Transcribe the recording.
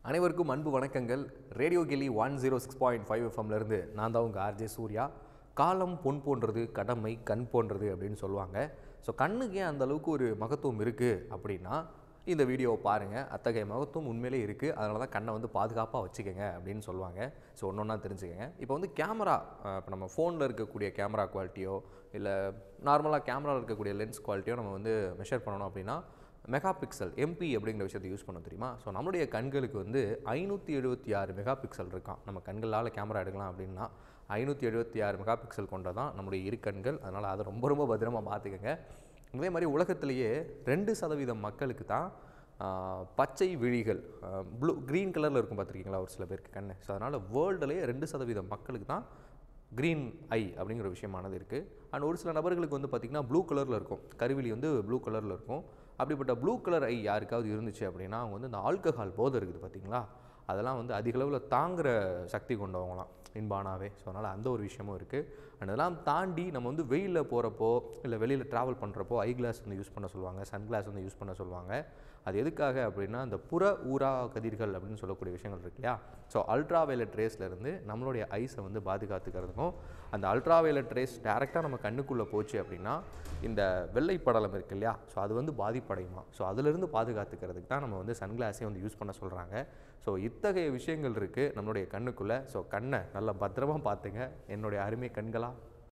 அனைவருக்கும் அன்பு வணக்கங்கள் radio Kili one zero six point five எஃப்எம்லேருந்து நான் தான் உங்கள் ஆர்ஜே சூர்யா காலம் பொன் போன்றது கடமை கண் போன்றது அப்படின்னு சொல்லுவாங்க ஸோ கண்ணுக்கு ஏன் அந்த அளவுக்கு ஒரு மகத்துவம் இருக்குது அப்படின்னா இந்த வீடியோவை பாருங்கள் அத்தகைய மகத்துவம் உண்மையிலே இருக்குது அதனால தான் கண்ணை வந்து பாதுகாப்பாக வச்சுக்கோங்க அப்படின்னு சொல்லுவாங்க ஸோ ஒன்று ஒன்றா தெரிஞ்சுக்கங்க இப்போ வந்து கேமரா இப்போ நம்ம ஃபோனில் இருக்கக்கூடிய கேமரா குவாலிட்டியோ இல்லை நார்மலாக கேமராவில் இருக்கக்கூடிய லென்ஸ் குவாலிட்டியோ நம்ம வந்து மெஷர் பண்ணணும் அப்படின்னா மெகா பிக்சல் எம்பி அப்படிங்கிற விஷயத்தை யூஸ் பண்ண தெரியுமா ஸோ நம்மளுடைய கண்களுக்கு வந்து ஐநூற்றி எழுபத்தி ஆறு மெகா பிக்சல் இருக்கான் நம்ம கண்களால் கேமரா எடுக்கலாம் அப்படின்னா ஐநூற்றி எழுபத்தி ஆறு மெகா பிக்சல் கொண்டதான் நம்முடைய இரு கண்கள் அதனால் அதை ரொம்ப ரொம்ப பத்திரமா பார்த்துக்கங்க அதே மாதிரி உலகத்திலேயே ரெண்டு சதவீதம் மக்களுக்கு தான் ஆஹ், பச்சை விழிகள் ப்ளூ க்ரீன் கலரில் இருக்கும் பார்த்துருக்கீங்களா ஒரு சில பேருக்கு கண்ணு ஸோ அதனால் வேர்ல்டுலேயே ரெண்டு சதவீதம் மக்களுக்கு தான் க்ரீன் ஐ அப்படிங்கிற விஷயமானது இருக்குது அண்ட் ஒரு சில நபர்களுக்கு வந்து பார்த்திங்கன்னா ப்ளூ கலரில் இருக்கும் கருவிழி வந்து ப்ளூ கலரில் இருக்கும் அப்படிப்பட்ட ப்ளூ கலர் ஐ யாருக்காவது இருந்துச்சு அப்படின்னா அவங்க வந்து இந்த ஆல்கஹால் போதை இருக்குது பார்த்தீங்களா அதெல்லாம் வந்து அதிக அளவில் தாங்குற சக்தி கொண்டவங்களாம் இன்பானாவே ஸோ அதனால் அந்த ஒரு விஷயமும் இருக்குது அண்ட் இதெல்லாம் தாண்டி நம்ம வந்து வெயிலில் போகிறப்போ இல்லை வெளியில் ட்ராவல் பண்ணுறப்போ ஐ கிளாஸ் வந்து யூஸ் பண்ண சொல்லுவாங்க சன் கிளாஸ் வந்து யூஸ் பண்ண சொல்லுவாங்க அது எதுக்காக அப்படின்னா இந்த புற ஊரா கதிர்கள் அப்படின்னு சொல்லக்கூடிய விஷயங்கள் இருக்கு இல்லையா ஸோ அல்ட்ரா வயலட் ரேஸ்லேருந்து நம்மளுடைய ஐஸை வந்து பாதுகாத்துக்கிறதுக்கும் அந்த அல்ட்ரா வயலட் ரேஸ் டேரெக்டாக நம்ம கண்ணுக்குள்ளே போச்சு அப்படின்னா இந்த வெள்ளை படலம் இருக்கு இல்லையா ஸோ அது வந்து பாதிப்படையுமா ஸோ அதிலிருந்து பாதுகாத்துக்கிறதுக்கு தான் நம்ம வந்து சன்கிளாஸே வந்து யூஸ் பண்ண சொல்கிறாங்க ஸோ இத்தகைய விஷயங்கள் இருக்குது நம்மளுடைய கண்ணுக்குள்ளே ஸோ கண்ணை நல்லா பத்திரமா பார்த்துங்க என்னுடைய அருமை கண்களா